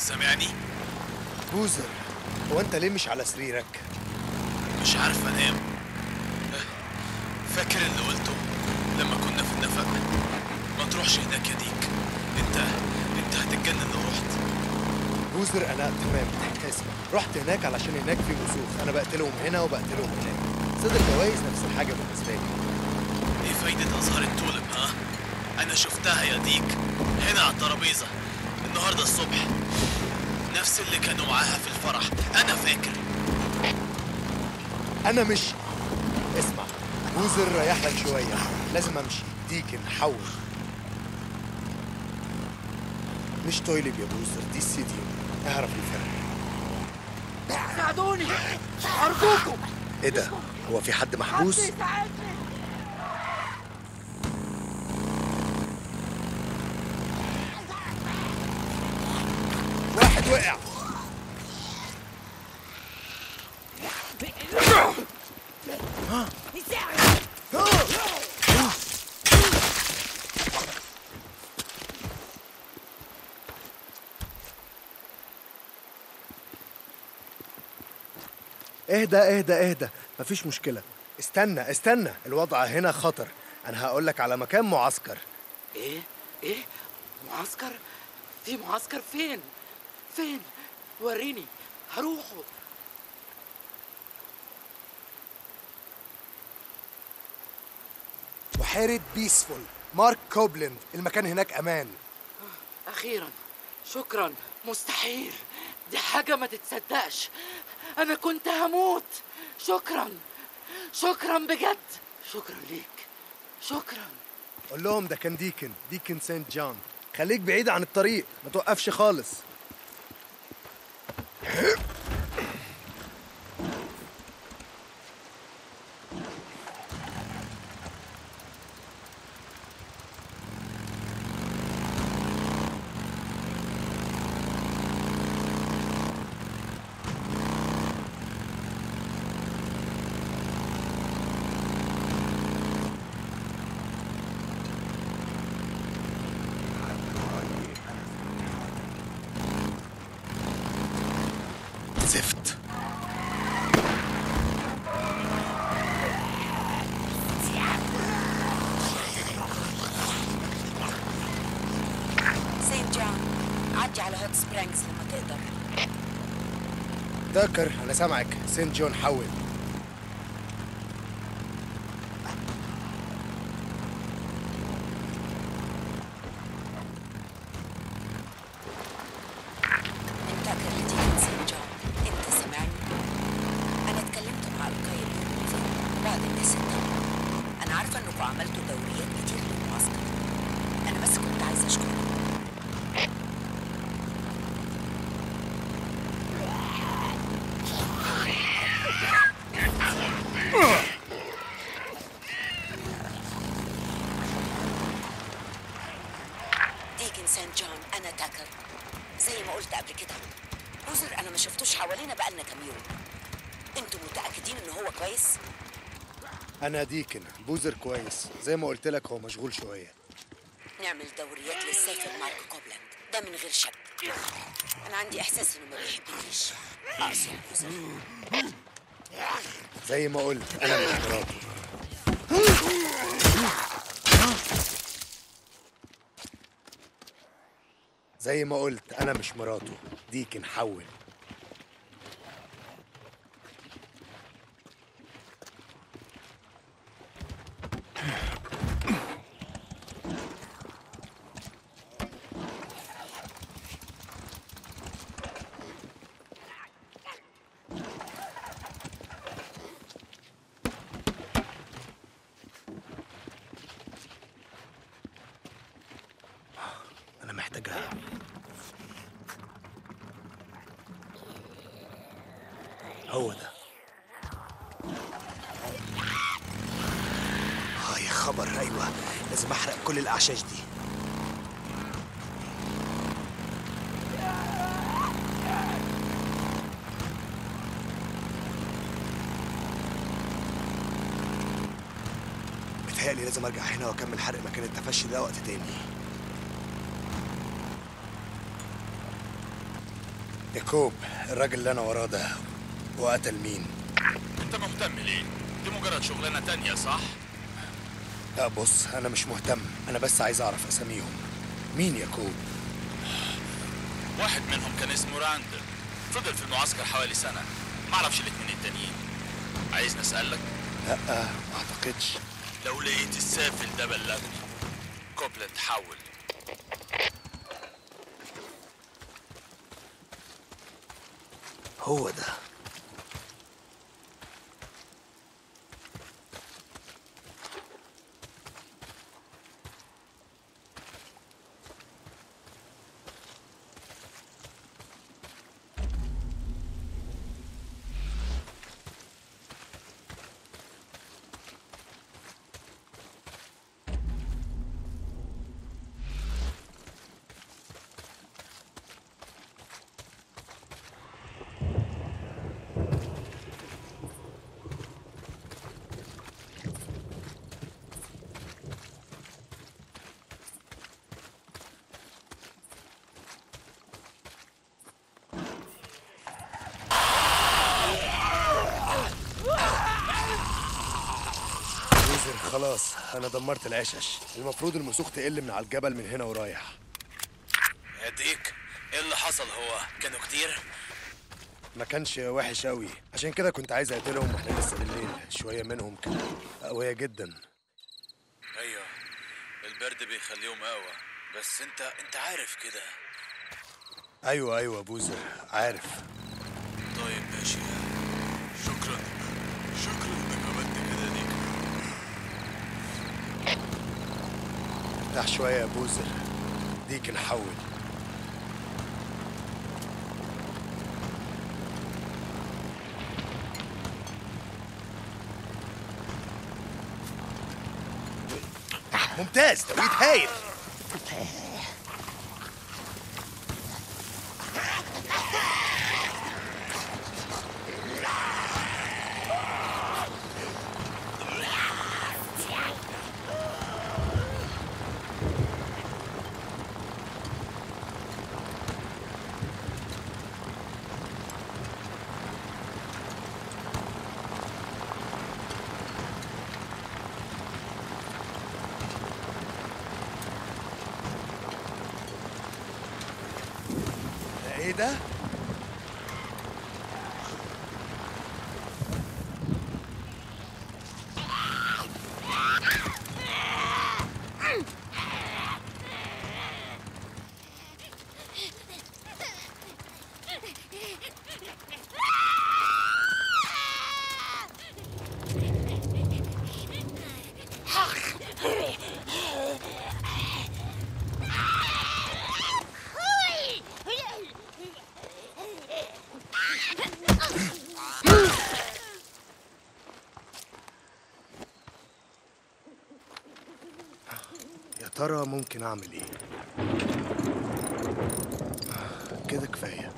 سامعني بوزر هو انت ليه مش على سريرك مش عارف انام فاكر اللي قلته لما كنا في النفق ما تروحش هناك يا ديك انت انت هتتجنن لو رحت بوزر انا تمام اسمع رحت هناك علشان هناك في مسوخ انا بقتلهم هنا وبقتلهم هناك صدر جوائز نفس الحاجه بالنسبه لي ايه فايدة ازهار التولب ها انا شفتها يا ديك هنا على الترابيزة النهاردة الصبح نفس اللي كانوا معاها في الفرح انا فاكر انا مش اسمع بوزر ريح لك شويه لازم امشي ديكن حول مش تويلب يا بوزر دي السيدي اعرف الفرق ساعدوني أرجوكم ايه ده هو في حد محبوس حد يساعدني واحد وقع اهدى اهدى اهدى مفيش مشكلة استنى استنى الوضع هنا خطر انا هقول لك على مكان معسكر إيه؟ إيه؟ معسكر؟ في معسكر فين؟ فين؟ وريني هروحه بحيرة بيسفول مارك كوبلند المكان هناك امان أخيرا شكرا مستحيل دي حاجة ما تتصدقش أنا كنت هموت شكرا شكرا بجد شكرا ليك شكرا قول لهم ده كان ديكن ديكن سانت جون خليك بعيد عن الطريق ما توقفش خالص زفت سيد جون عدي على هوت سبرينجز لما تقدر داكر انا سامعك سانت جون حول انت كرهتني سيد جون انت سامعني انا اتكلمت مع القايد والمدير وبعض الناس التانية انا عارفه انكم عملتوا دوريات كتير للمعسكر انا بس كنت عايزه اشكركم ديكن سانت جون انا تاكر زي ما قلت قبل كده بوزر انا ما شفتوش حوالينا بقالنا كام يوم انتوا متاكدين ان هو كويس انا ديكن بوزر كويس زي ما قلت لك هو مشغول شويه نعمل دوريات للسافر مارك كوبلاند ده من غير شك انا عندي احساس انه ما بيحبنيش اقصد بوزر زي ما قلت انا مش مراته زي ما قلت انا مش مراته ديكن حول انا محتاجها هو ده اه يا خبر ايوه لازم احرق كل الاعشاش دي متهيألي لازم ارجع هنا واكمل حرق مكان التفشي ده وقت تاني ياكوب الراجل اللي انا وراه ده وقتل مين انت مهتم ليه؟ دي مجرد شغلانة تانية صح؟ لا بص انا مش مهتم انا بس عايز اعرف اساميهم مين ياكوب واحد منهم كان اسمه راند فضل في المعسكر حوالي سنة معرفش الاتنين التانيين عايز نسألك لا ما اعتقدش لو لقيت السافل ده بلغني كوبلاند حول هو ده يوزر خلاص انا دمرت العشش المفروض المسوخ تقل من على الجبل من هنا ورايح يديك ايه اللي حصل هو كانوا كتير ما كانش وحش قوي عشان كده كنت عايز اقتلهم واحنا لسه بالليل شويه منهم كانوا قويه جدا ايوه البرد بيخليهم اقوى بس انت انت عارف كده ايوه ايوه بوزر عارف طيب ماشي شكرا شكرا انك عملت كده ديك ارتاح شويه يا بوزر ديك نحول ممتاز توقيت هايل ده ايه ده؟ يا ترى ممكن اعمل ايه؟ كده كفايه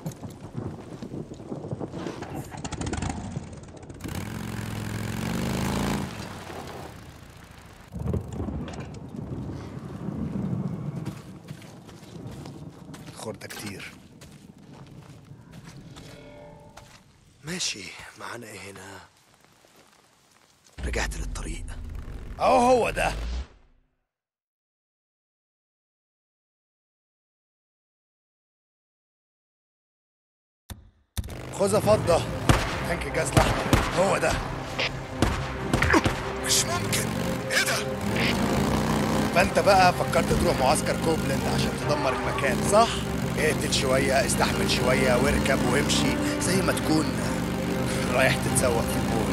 خردة كتير ماشي معانا ايه هنا رجعت للطريق اهو هو ده خذها فضة تانك جاز الأحمر هو ده مش ممكن ايه ده فانت بقى فكرت تروح معسكر كوبلند عشان تدمر المكان صح؟ اقتل شوية استحمل شوية واركب وامشي زي ما تكون رايح تتسوق في المول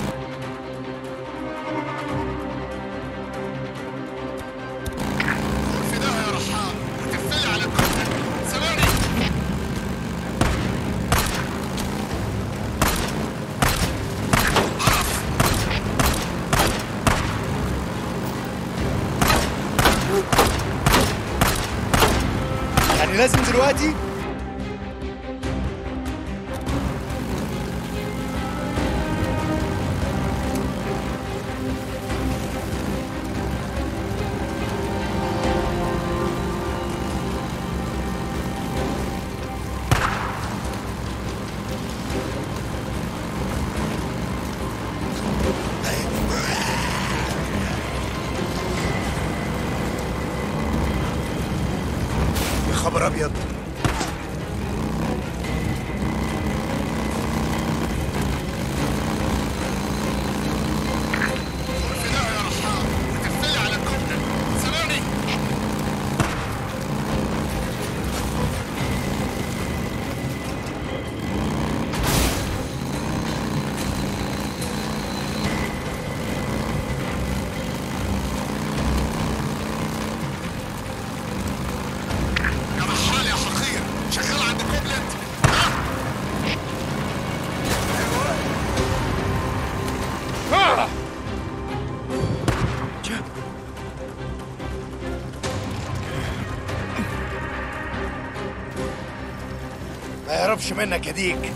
في ده يا رحال هتفلي على كل ثواني يعني لازم دلوقتي خبر ابيض يا رحال يا حقير شغال عند كوبلنت ما يهربش منك يا ديك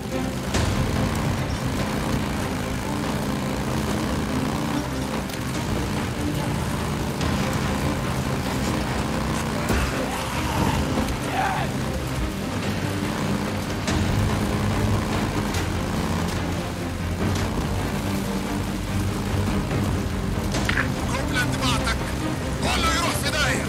كوبلنت بعتك قول له يروح في داهيه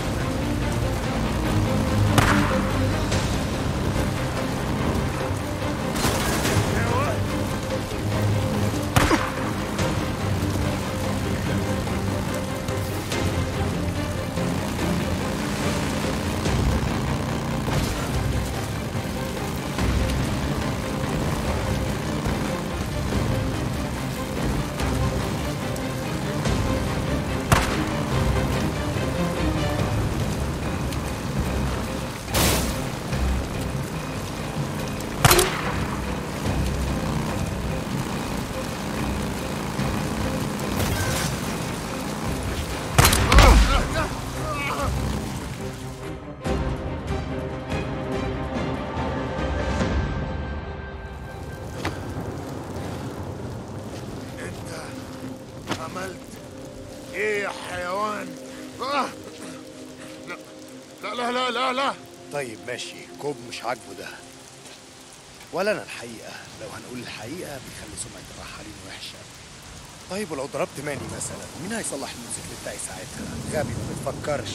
انت عملت ايه يا حيوان آه. لا لا لا لا لا, لا. طيب ماشي كوب مش عاجبه ده ولا انا الحقيقه لو هنقول الحقيقه بيخلي سمعه الرحالين وحشه طيب ولو ضربت ماني مثلا مين هيصلح الموتوسيكل بتاعي ساعتها غبي ما بتفكرش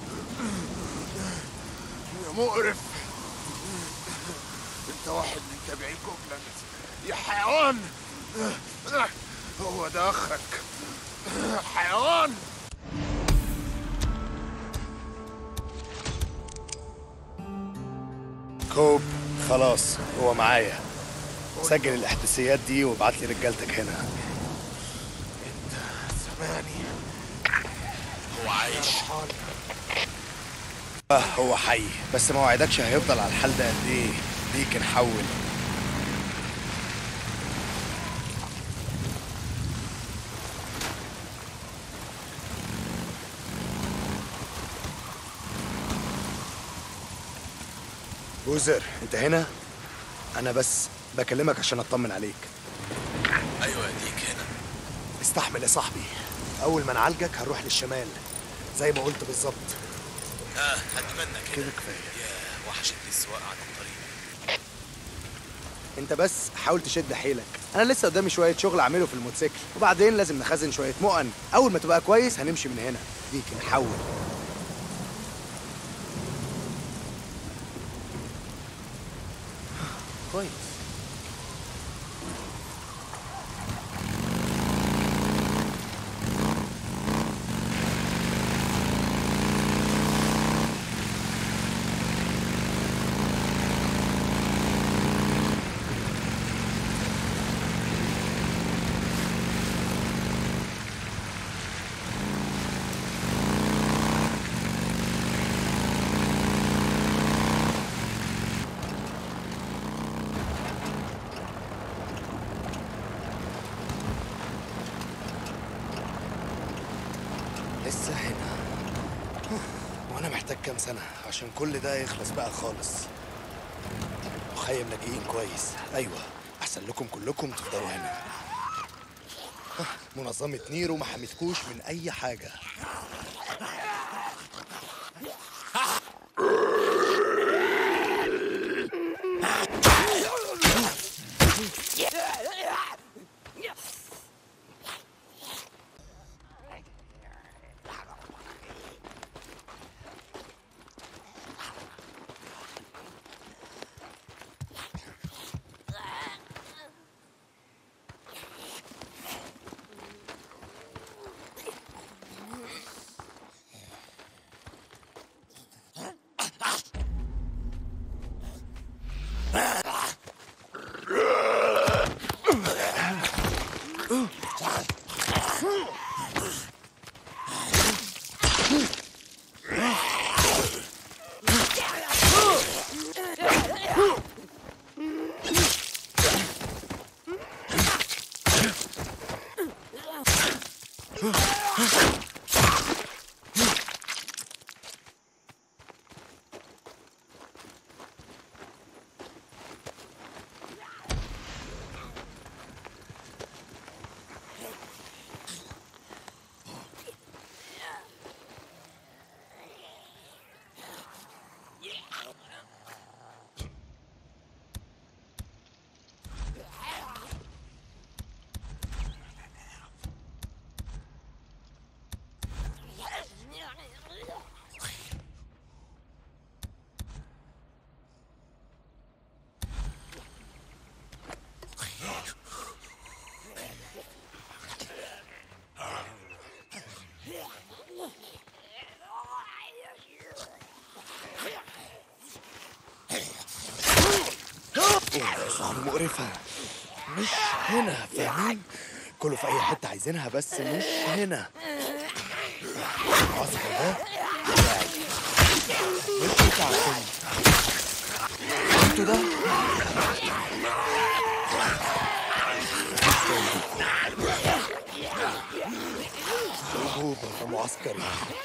يا مقرف انت واحد من تابعين كوبلاند يا حيوان هو ده اخرك حيوان كوب خلاص هو معايا سجل الاحداثيات دي وابعت لي رجالتك هنا سامعني هو عايش آه هو حي بس ما وعدكش هيفضل على الحال ده قد ايه ديك نحول بوزر انت هنا انا بس بكلمك عشان اطمن عليك ايوه اديك هنا استحمل يا صاحبي اول ما نعالجك هنروح للشمال زي ما قلت بالظبط اه اتمنى كده كده كفايه يا وحشتني السواقه على الطريق انت بس حاول تشد حيلك انا لسه قدامي شويه شغل اعمله في الموتوسيكل وبعدين لازم نخزن شويه مؤن اول ما تبقى كويس هنمشي من هنا ديك نحول كويس لسه هنا وانا محتاج كام سنه عشان كل ده يخلص بقى خالص مخيم لاجئين كويس ايوه احسن لكم كلكم تفضلوا هنا منظمة نيرو ما حميتكوش من أي حاجة صعب مقرفة مش هنا فاهمين؟ كله في أي حتة عايزينها بس مش هنا المعسكر ده بتاعي مش بتاعكم انتوا ده هروبا في معسكري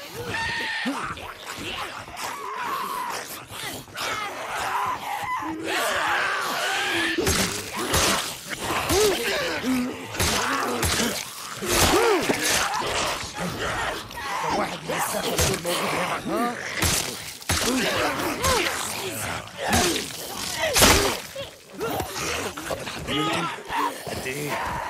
كم واحد من السفر دول موجود هنا ها؟ فاضل حد منكم؟ قد ايه؟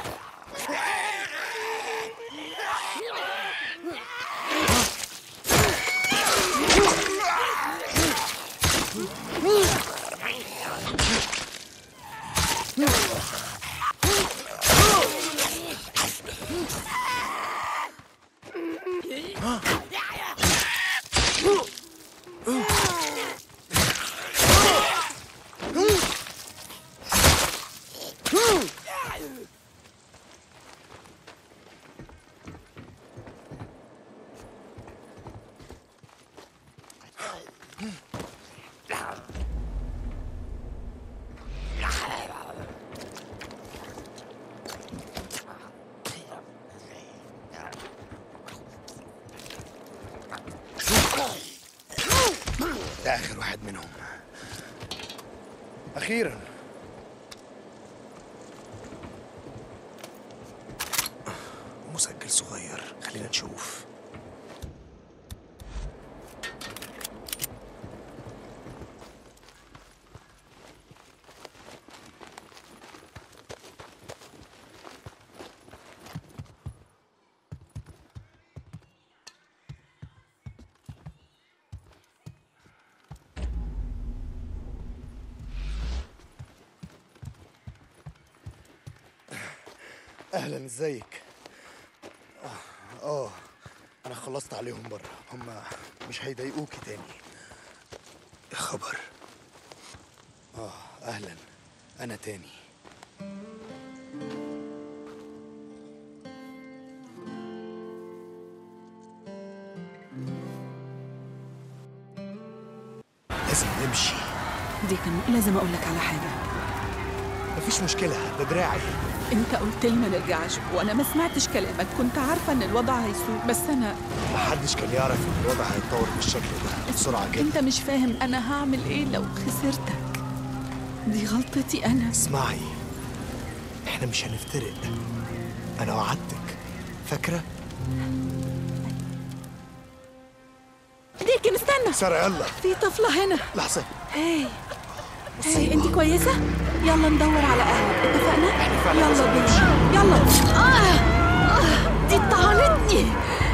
ده آخر واحد منهم أخيرا مسجل صغير خلينا نشوف أهلا ازيك آه، اه انا خلصت عليهم بره هم مش هيضايقوكي تاني يا خبر اه اهلا انا تاني لازم نمشي دي كان لازم اقول لك على حاجه مفيش مشكلة ده دراعي انت قلت لي ما نرجعش وانا ما سمعتش كلامك كنت عارفه ان الوضع هيسوء بس انا محدش كان يعرف ان الوضع هيتطور بالشكل ده بسرعة كده انت مش فاهم انا هعمل ايه لو خسرتك دي غلطتي انا اسمعي احنا مش هنفترق انا وعدتك فاكرة؟ ديكن استنى سارة يلا في طفله هنا لحظة هاي هاي انت كويسه يلا ندور على اهلك اتفقنا فعلا يلا لازم بينا يلا آه. آه. دي طعنتني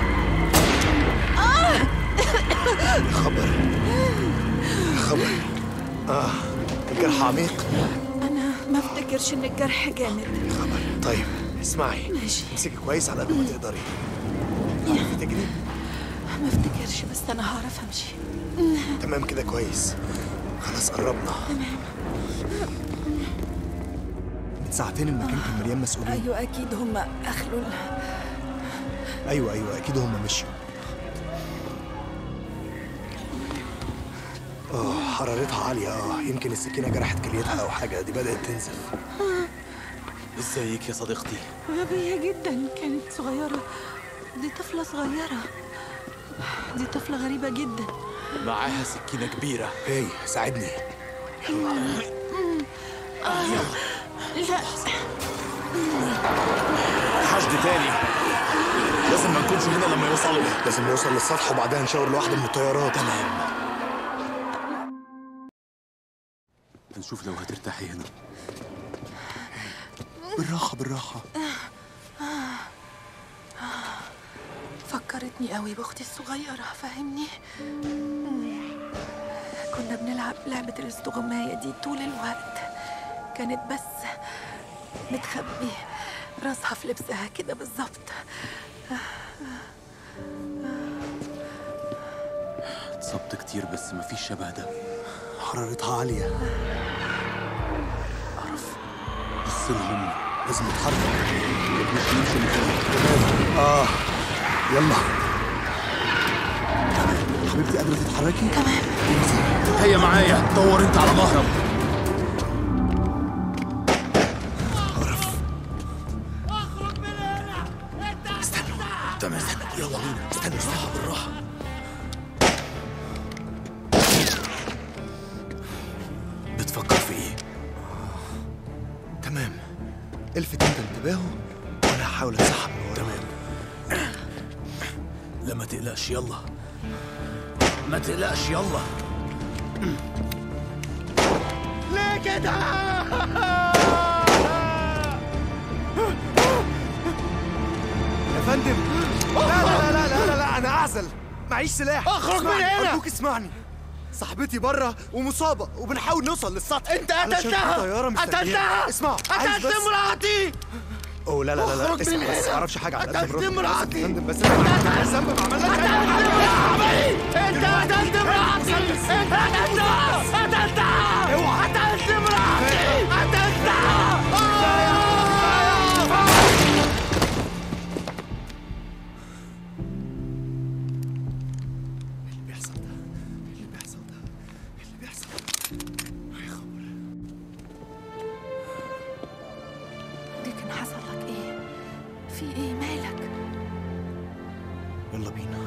يا خبر يا خبر اه الجرح عميق انا ما افتكرش ان الجرح جامد يا خبر طيب اسمعي ماشي. امسكي كويس على قد ما تقدري تعرفي تجري ما افتكرش بس انا هعرف امشي تمام كده كويس خلاص قربنا من ساعتين المكان كان مليان مسؤولين ايوه اكيد هم اخلوا ال- ايوه ايوه اكيد هم مشيوا اه حرارتها عالية اه يمكن السكينة جرحت كليتها او حاجة دي بدأت تنزف ازيك يا صديقتي غبية جدا كانت صغيرة دي طفلة صغيرة دي طفلة غريبة جدا معاها سكينة كبيرة هي ساعدني لا حشد تاني لازم ما نكونش هنا لما يوصلوا لازم نوصل للسطح وبعدها نشاور لواحدة من الطيارات تمام نشوف لو هترتاحي هنا بالراحة بالراحة فكرتني قوي باختي الصغيرة فاهمني مم. كنا بنلعب لعبة الاستغماية دي طول الوقت كانت بس متخبي راسها في لبسها كده بالظبط اتصبت كتير بس مفيش شبه ده حرارتها عالية واصلهم لازم نتحرك ممكن نمشي مكاننا اه يلا حبيبتي قادرة تتحركي؟ هي معايا دور انت على مهرب تمام يلا بينا استنى استنى بالراحة بتفكر في ايه؟ تمام الفت انت انتباهه وانا هحاول اسحب من ورا تمام لا ما تقلقش يلا ما تقلقش يلا يا فندم لا لا لا لا لا, لا, لا انا اعزل معيش سلاح اخرج من هنا ارجوك اسمعني صاحبتي بره ومصابه وبنحاول نوصل للسطح انت قتلتها طياره قتلتها اسمع قتلت مراتي اوه لا لا لا لا اسمع بس ما اعرفش حاجه عن قتلت مراتي يا فندم بس انا ما ذنب ما عملناش انت قتلت مراتي انت قتلتها قتلتها اوعى قتلت مراتي قتلتها اللي بيحصل ده اللي بيحصل ده اللي بيحصل يا خبر لكن حصل لك ايه في ايه مالك يلا بينا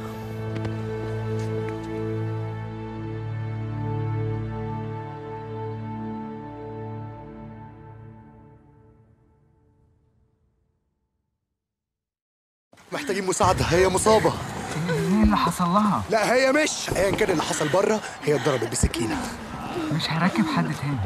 محتاجين مساعدة هي مصابة ايه اللي حصل لها؟ لا هي مش ايا كان اللي حصل بره هي اتضربت بسكينة مش هركب حد تاني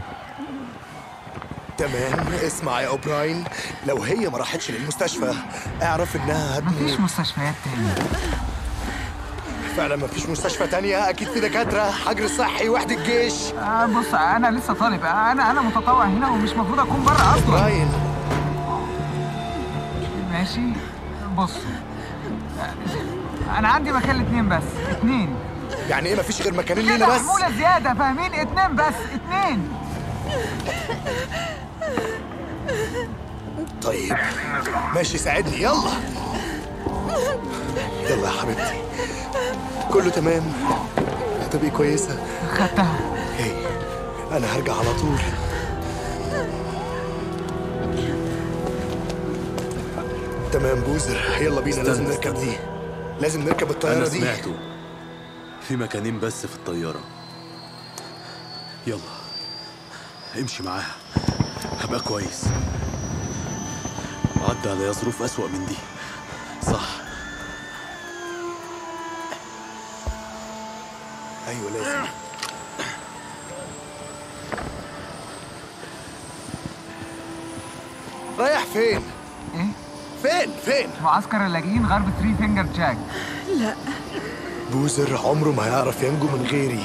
تمام اسمع يا اوبراين لو هي ما راحتش للمستشفى اعرف انها مفيش هتموت مستشفيات تاني فعلا ما فيش مستشفى تانية اكيد في دكاترة حجر صحي وحدة جيش آه بص انا لسه طالب آه انا انا متطوع هنا ومش المفروض اكون بره اصلا اوبراين ماشي بص آه، انا عندي مكان لاتنين بس اتنين يعني ايه ما فيش غير مكانين كده لينا بس حمولة زيادة فاهمين اتنين بس اتنين طيب ماشي ساعدني يلا يلا يا حبيبتي كله تمام هتبقي كويسة خدتها هي أنا هرجع على طول تمام بوزر يلا بينا لازم استنى، نركب دي لازم نركب الطيارة أنا دي سمعته في مكانين بس في الطيارة يلا امشي معاها هبقى كويس عدى عليا ظروف أسوأ من دي صح أيوة لازم رايح فين؟ ايه فين؟ فين؟ معسكر اللاجئين غرب ثري فينجر جاك بوزر عمره ما هيعرف ينجو من غيري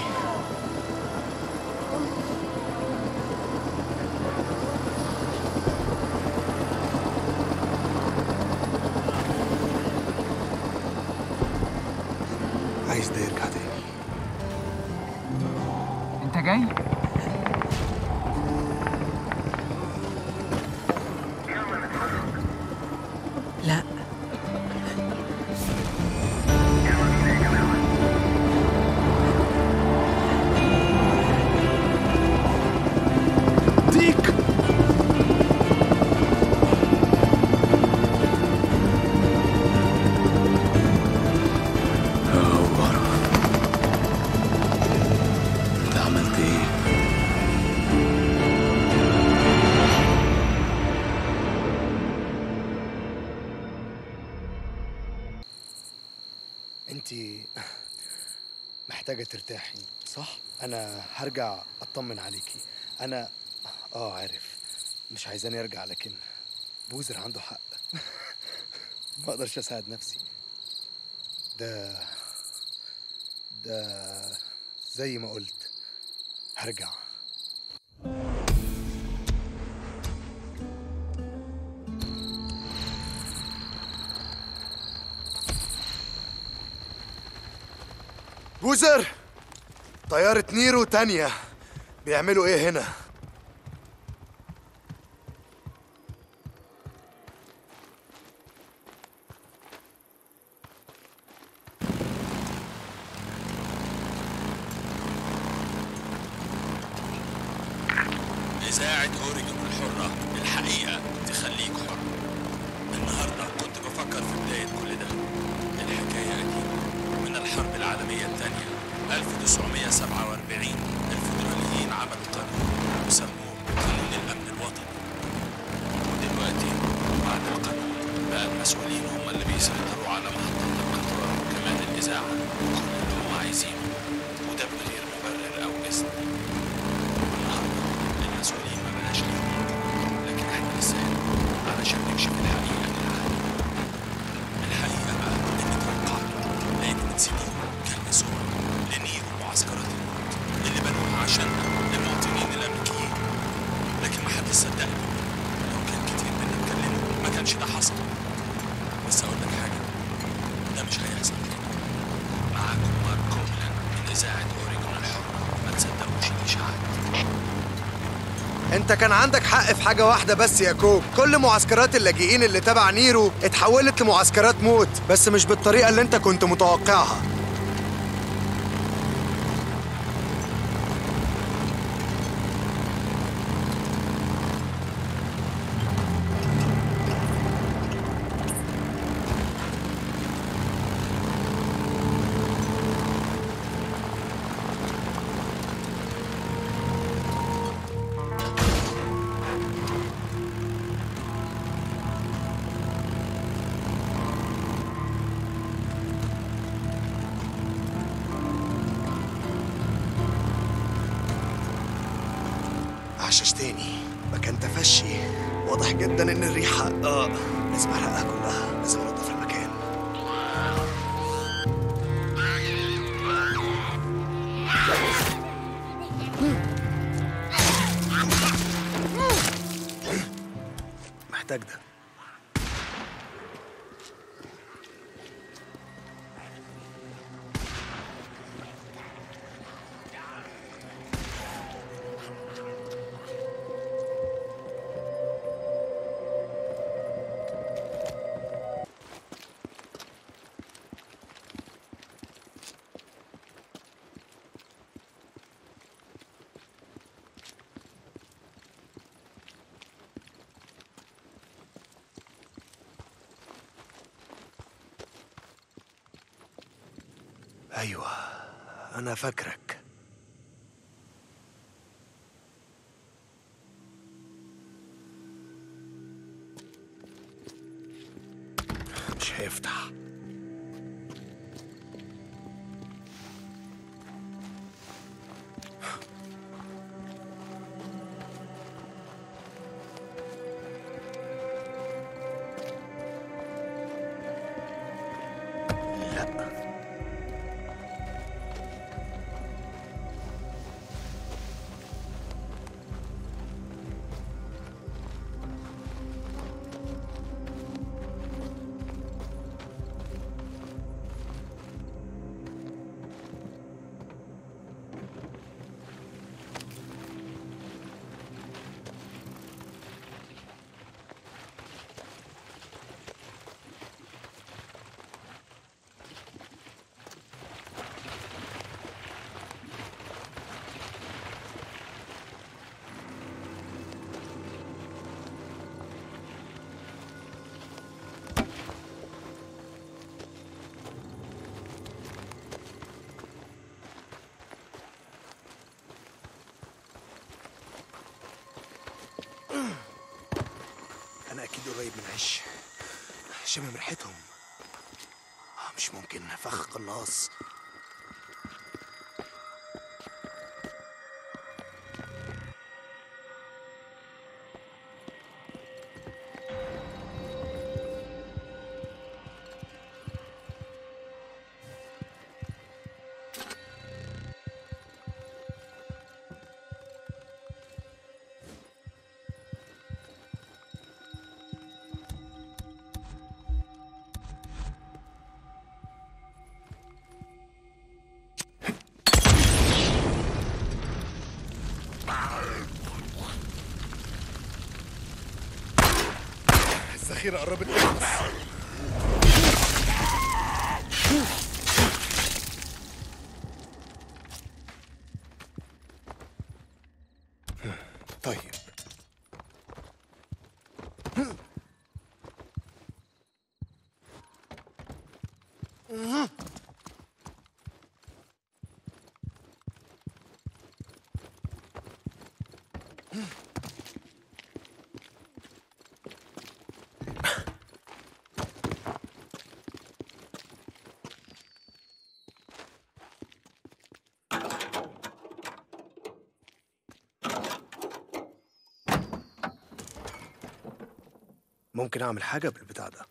عايز ده يرجع تاني انت جاي لا ديك أوبر أنت عملت إيه؟ انت محتاجة ترتاحي صح؟ أنا هرجع أطمن عليكي أنا آه عارف مش عايزاني أرجع لكن بوزر عنده حق ما أقدرش أساعد نفسي ده ده زي ما قلت هرجع بوزر طيارة نيرو تانية بيعملوا ايه هنا؟ إذاعة أوريجون الحرة الحقيقة تخليك حر النهاردة كنت بفكر في بداية كل ده الحكاية قديمة من الحرب العالمية الثانية 1947 الفيدراليين عملوا قانون وسموه قانون الأمن الوطني ودلوقتي بعد القانون بقى المسؤولين هم اللي بيسيطروا على محطات القطار وكمان الإذاعة وكل اللي هم عايزينه وده من غير مبرر أو إذن النهارده المسؤولين ما بقاش ليهم حكم، لكن احنا لسه هنا علشان نكشف الحقيقة للعالم الحقيقة بقى إن توقعت لقيت من سنين كان مسؤول لنير ومعسكرات الموت اللي بنوها عشاننا المواطنين الأمريكيين لكن ما حدش صدقني لو كان كتير منا اتكلموا ما كانش ده حصل بس أقول لك حاجة ده مش هيحصل تاني معاكم مارك كوبلاند من إذاعة أوريجون الحرة ما تصدقوش الإشاعات انت كان عندك حق في حاجة واحدة بس يا كوب كل معسكرات اللاجئين اللي تبع نيرو اتحولت لمعسكرات موت بس مش بالطريقة اللي انت كنت متوقعها عششتني مكان تفشي واضح جدا ان الريحة اه لازم احرقها كلها لازم انضف المكان محتاج ده ايوه انا فاكرك مش هيفتح لا أنا أكيد قريب من عش شامم ريحتهم آه، مش ممكن فخ قناص الذخيرة قربت تخلص طيب ممكن اعمل حاجه بالبتاع ده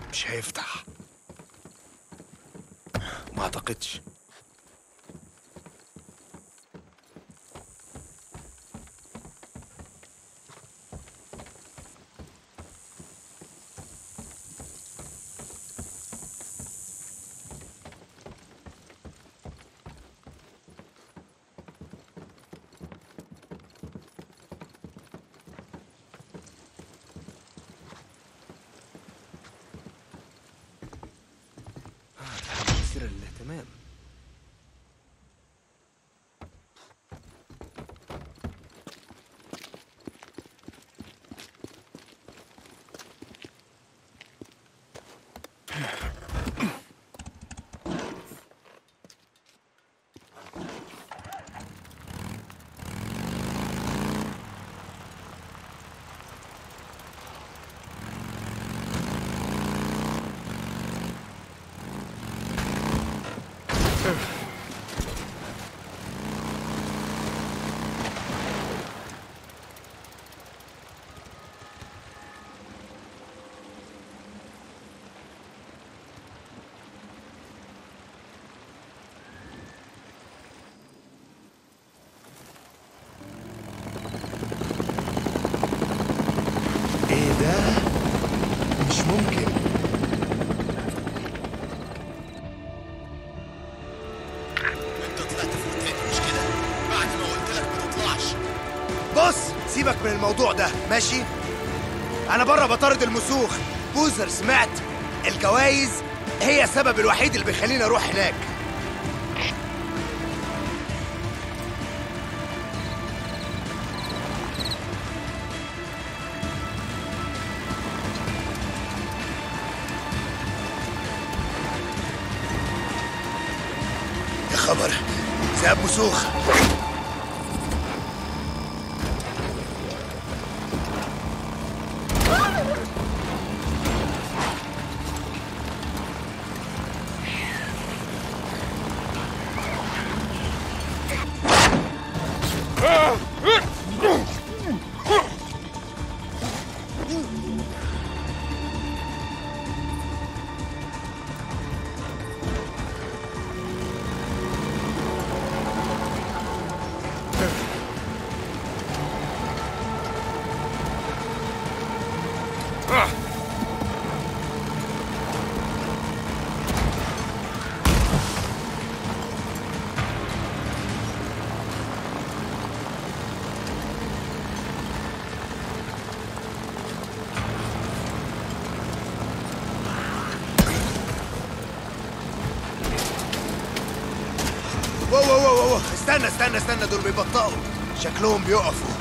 مش هيفتح ما اعتقدش مثير للاهتمام ايه ده مش ممكن انت طلعت فوق تاني مش كده بعد ما قلت لك ما تطلعش بص سيبك من الموضوع ده ماشي انا بره بطارد المسوخ بوزر سمعت الجوائز هي السبب الوحيد اللي بيخليني اروح هناك يا خبر ذئاب مسوخ واو واو واو واو استنى استنى استنى دول بيبطئوا شكلهم بيقفوا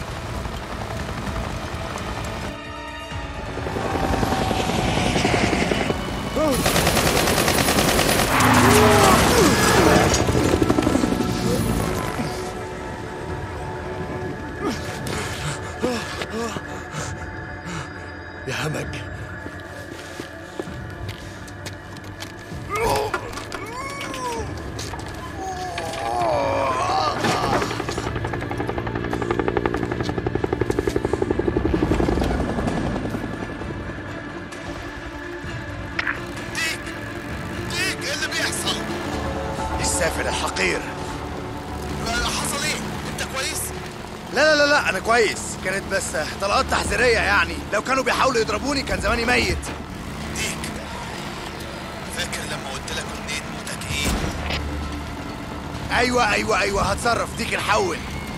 يا همج ديك ديك ايه اللي بيحصل السافل الحقير آه، حصل ايه انت كويس لا لا لا لا انا كويس كانت بس طلقات تحذيريه يعني لو كانوا بيحاولوا يضربوني كان زماني ميت ديك فاكر لما قلت لك منين موتك ايه ايوه ايوه ايوه هتصرف ديك نحول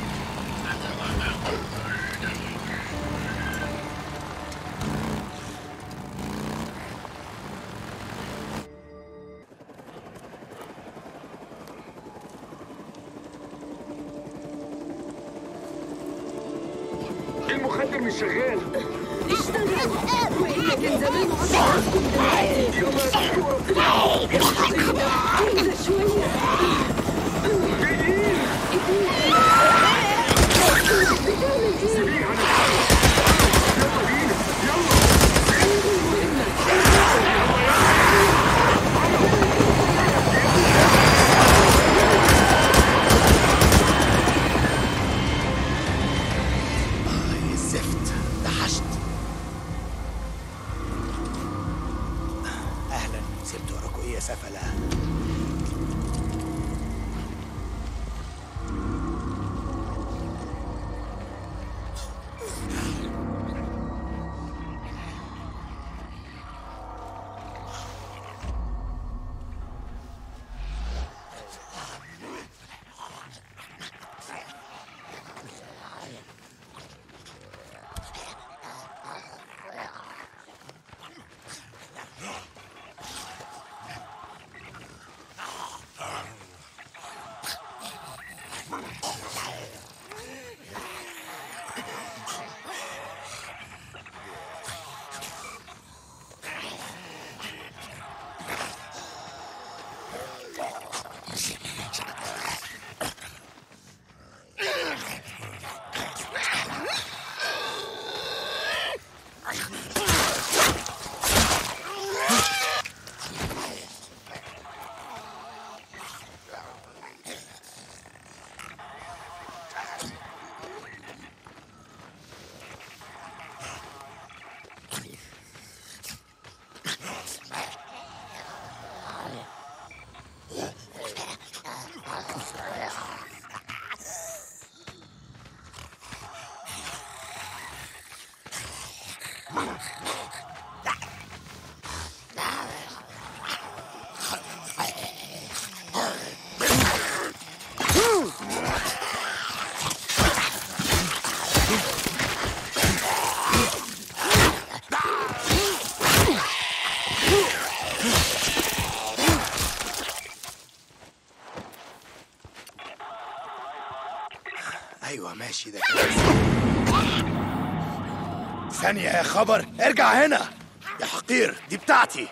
المخدر مش شغال اشتغل والا كان زمان عمرك كده شويه آه، الزفت دحشت اسمكم ايه يا سفله ايوه ماشي ده كده ثانية يا خبر ارجع هنا يا حقير دي بتاعتي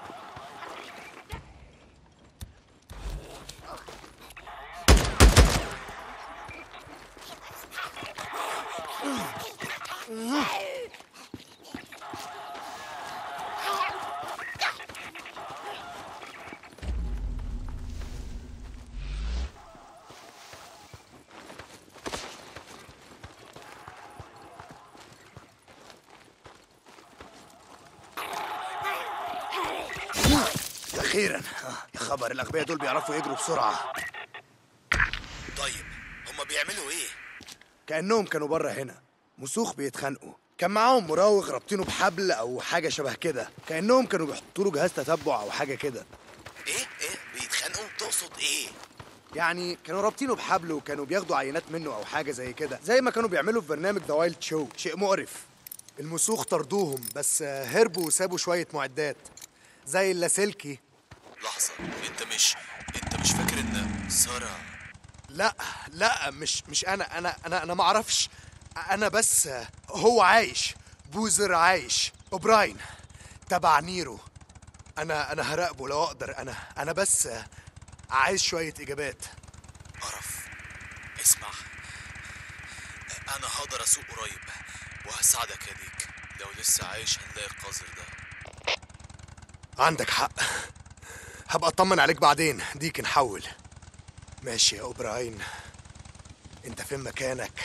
اخيرا يا خبر الاغبياء دول بيعرفوا يجروا بسرعة طيب هما بيعملوا ايه كأنهم كانوا بره هنا مسوخ بيتخانقوا كان معاهم مراوغ رابطينه بحبل او حاجة شبه كده كأنهم كانوا بيحطوا له جهاز تتبع او حاجة كده ايه ايه بيتخانقوا تقصد ايه يعني كانوا رابطينه بحبل وكانوا بياخدوا عينات منه او حاجه زي كده زي ما كانوا بيعملوا في برنامج ذا وايلد شو شيء مقرف المسوخ طردوهم بس آه، هربوا وسابوا شويه معدات زي اللاسلكي لحظة انت مش انت مش فاكر ان سارة لا لا مش مش انا انا انا انا ما اعرفش انا بس آه، هو عايش بوزر عايش اوبراين تبع نيرو انا انا هراقبه لو اقدر انا انا بس آه، عايز شويه اجابات قرف اسمع انا هقدر اسوق قريب وهساعدك يا ديك لو لسه عايش هنلاقي القذر ده عندك حق هبقى اطمن عليك بعدين ديك نحول ماشي يا اوبراين انت فين مكانك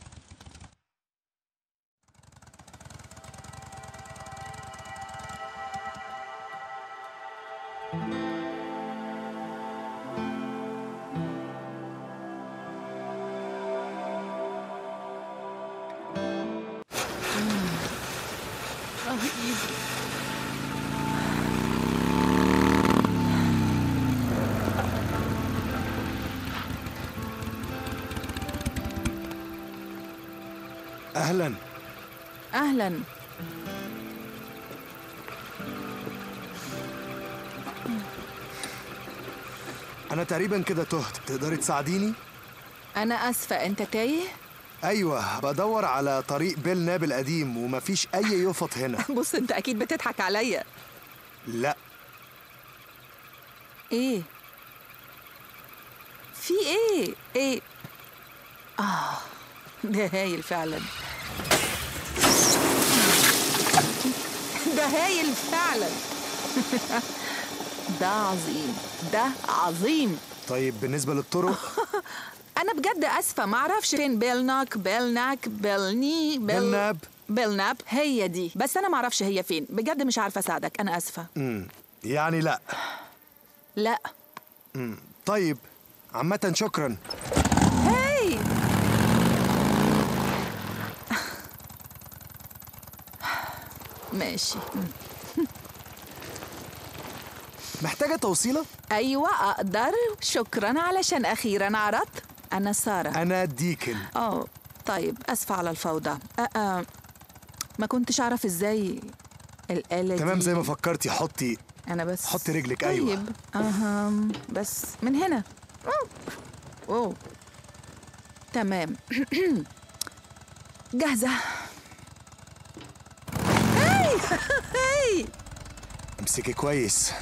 اهلا أهلا انا تقريبا كده تهت تقدري تساعديني أنا آسفة أنت تايه؟ ايوه بدور على طريق بيل ناب القديم ومفيش اي يفط هنا بص أنت أكيد بتضحك عليا لا إيه؟ في إيه؟ إيه؟ آه ده هايل فعلا ده هايل فعلا ده عظيم ده عظيم طيب بالنسبه للطرق انا بجد اسفه ما اعرفش فين بيلناك بيلناك بيلني بيل... بيلناب. بيلناب هي دي بس انا ما اعرفش هي فين بجد مش عارفه اساعدك انا اسفه امم يعني لا لا طيب عامة شكرا هاي ماشي محتاجة توصيلة؟ ايوه اقدر شكرا علشان اخيرا عرضت انا ساره أنا ديكن اه طيب اسفه على الفوضى أه أه ما كنتش اعرف ازاي الآلة تمام دي زي ما فكرتي حطي انا بس حطي رجلك، طيب. أيوة. اها بس من هنا أوه. اوه تمام جاهزة هاي هاي امسكي كويس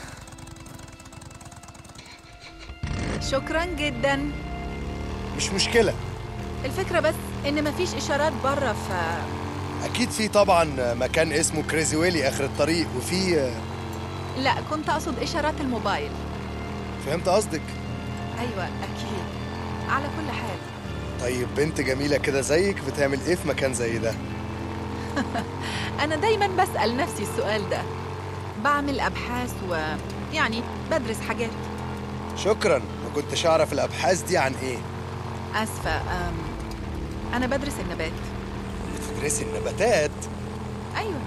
شكرا جدا مش مشكلة الفكرة بس ان مفيش اشارات بره ف أكيد في طبعا مكان اسمه كريزي ويلي آخر الطريق وفي لا كنت اقصد اشارات الموبايل فهمت قصدك ايوه اكيد على كل حال طيب بنت جميلة كده زيك بتعمل إيه في مكان زي ده؟ أنا دايما بسأل نفسي السؤال ده بعمل أبحاث و يعني بدرس حاجات شكرا ما كنتش أعرف الأبحاث دي عن إيه أسفة أم... أنا بدرس النبات بتدرسي النباتات أيوة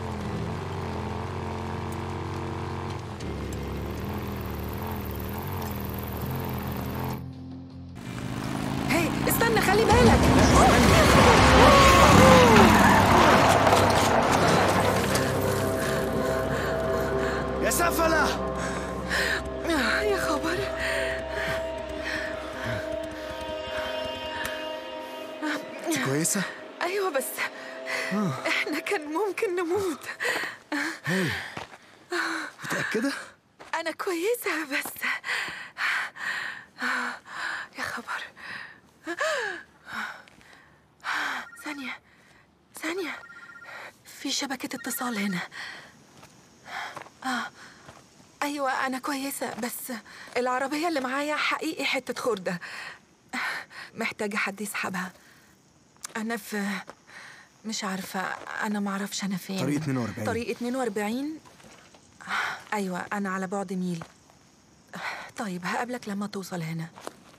هاي استنى خلي بالك يا سفلة آه، يا خبر أنت كويسة؟ أيوة بس إحنا كان ممكن نموت متأكدة؟ أنا كويسة بس يا خبر ثانية ثانية في شبكة اتصال هنا آه. أيوة أنا كويسة بس العربية اللي معايا حقيقي حتة خردة محتاجة حد يسحبها أنا في مش عارفة أنا معرفش أنا فين طريق 42. طريق 42 أيوة أنا على بعد ميل طيب هقابلك لما توصل هنا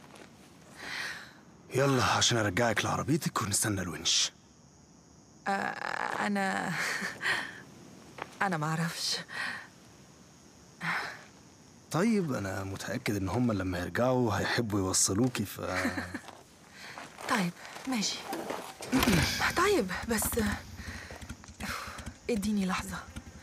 يلا عشان أرجعك لعربيتك ونستنى الونش آه، أنا أنا معرفش طيب أنا متأكد إن هم لما يرجعوا هيحبوا يوصلوكي ف طيب ماشي طيب بس اديني لحظة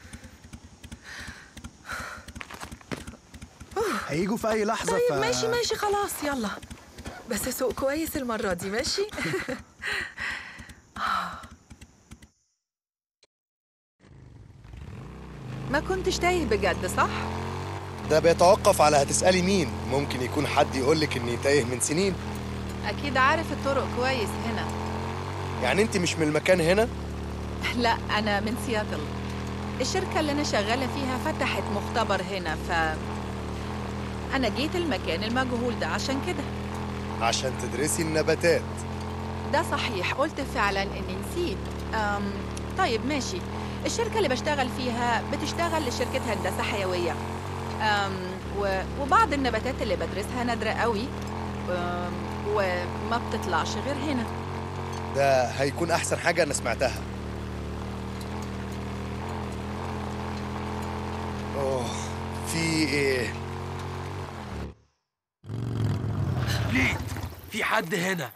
هيجوا في أي لحظة طيب ف... ماشي ماشي خلاص يلا بس سوق كويس المرة دي ماشي ما كنتش تايه بجد صح؟ ده بيتوقف على هتسألي مين ممكن يكون حد يقولك إني تايه من سنين أكيد عارف الطرق كويس هنا يعني أنت مش من المكان هنا؟ لا أنا من سياتل الشركة اللي أنا شغالة فيها فتحت مختبر هنا ف أنا جيت المكان المجهول ده عشان كده عشان تدرسي النباتات ده صحيح قلت فعلا إني نسيت أم... طيب ماشي الشركة اللي بشتغل فيها بتشتغل لشركة هندسة حيوية أم... و... وبعض النباتات اللي بدرسها نادرة قوي أم... وما بتطلعش غير هنا ده هيكون أحسن حاجة أنا سمعتها أوه في إيه؟ ليد في حد هنا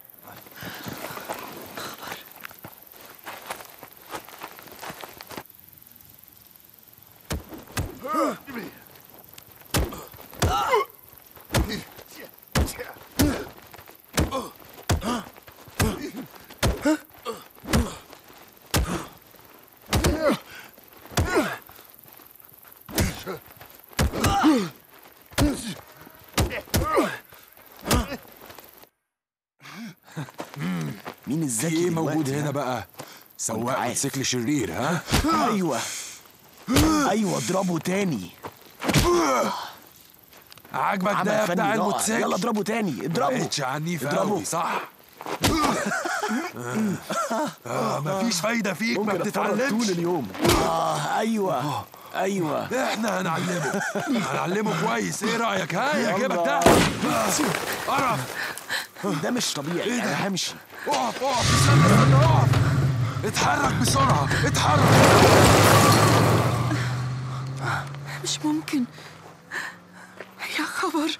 مين الذكي ايه دلوقتي، موجود ها؟ هنا بقى سواق عارف. موتوسيكل شرير ها ايوه ايوه اضربه تاني عاجبك عمل ده فني بتاع رائع. الموتوسيكل يلا اضربه تاني اضربه بقتش عنيف اضربه. قوي صح آه مفيش فايدة فيك ما ممكن أتفرج طول بتتعلمش اليوم اه ايوه ايوه احنا هنعلمه هنعلمه كويس ايه رايك ها يا جيبك ده قرف ده مش طبيعي إيه ده؟ انا همشي اقف اقف استنى استنى اقف اتحرك بسرعه اتحرك مش ممكن يا خبر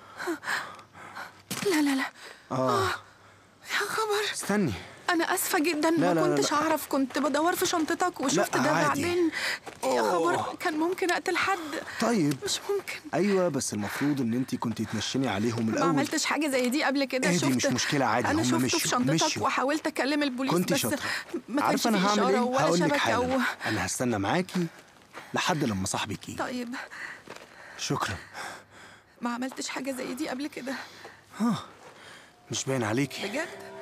لا لا لا اه يا خبر استني أنا آسفة جدا لا، ما لا، لا، كنتش لا. أعرف كنت بدور في شنطتك وشفت لا، ده عادي. بعدين يا خبر كان ممكن أقتل حد طيب مش ممكن ايوه بس المفروض ان انت كنتي تنشني عليهم ما الاول عملتش حاجة زي دي قبل كده إيه دي شفت مش مشكلة عادي، أنا هم شفته مشوا- في شنطتك مشوا. وحاولت أكلم البوليس كنتي بس شاطره ما كانش عارفه في انا هعمل إشارة ايه ولا هقول لك شبكة حالا و... انا هستنى معاكي لحد لما صاحبك يجي طيب شكرا ما عملتش حاجة زي دي قبل كده مش باين عليكي بجد